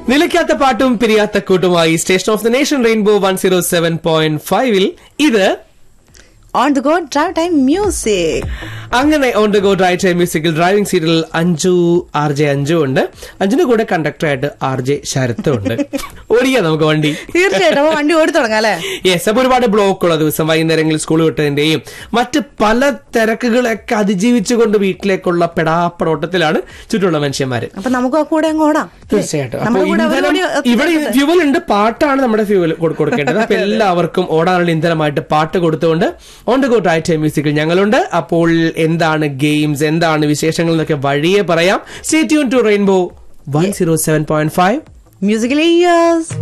നിലയ്ക്കാത്ത പാട്ടും പിരിയാത്ത കൂട്ടുമായി station of the nation rainbow one zero seven point ഫൈവിൽ ഇത് on the go drive time music അങ്ങനെ on the go drive time മ്യൂസിക്കിൽ ഡ്രൈവിംഗ് സീറ്റിൽ അഞ്ജു ആർ ജെ അഞ്ജു ഉണ്ട് അഞ്ജുന്റെ കൂടെ കണ്ടക്ടറായിട്ട് ആർ ജെ ശരത്തും ഉണ്ട് ഓടിക്കാം നമുക്ക് വണ്ടി തീർച്ചയായിട്ടും അപ്പൊ വണ്ടി ഓടി തുടങ്ങാം അല്ലേ യെസ് അപ്പൊ ഒരുപാട് ബ്ലോക്ക് ഉള്ള ദിവസം വൈകുന്നേരങ്ങളിൽ സ്കൂൾ വിട്ടതിന്റെയും മറ്റ് പല തിരക്കുകളൊക്കെ അതിജീവിച്ചുകൊണ്ട് വീട്ടിലേക്കുള്ള പെടാപ്പടോട്ടത്തിലാണ് ചുറ്റുമുള്ള മനുഷ്യന്മാര് അപ്പൊ നമുക്ക് ആ കൂടെ അങ്ങ് ഓടാം അല്ലേ? തീർച്ചയായിട്ടും അപ്പൊ നമ്മുടെ കൂടെ ഇന്ധനം അവരോട് ഇവിടെ ഫ്യൂവൽ ഉണ്ട് പാട്ടാണ് നമ്മുടെ ഫ്യൂവൽ കൊടുക്കേണ്ടത് അപ്പൊ എല്ലാവർക്കും ഓടാനുള്ള ഇന്ധനമായിട്ട് പാട്ട് കൊടുത്തുകൊണ്ട് on the go drive time മ്യൂസിക്കിൽ ഞങ്ങളുണ്ട് അപ്പോൾ എന്താണ് ഗെയിംസ് എന്താണ് വിശേഷങ്ങൾ എന്നൊക്കെ വഴിയെ പറയാം stay tune to rainbow one zero seven point five musically yours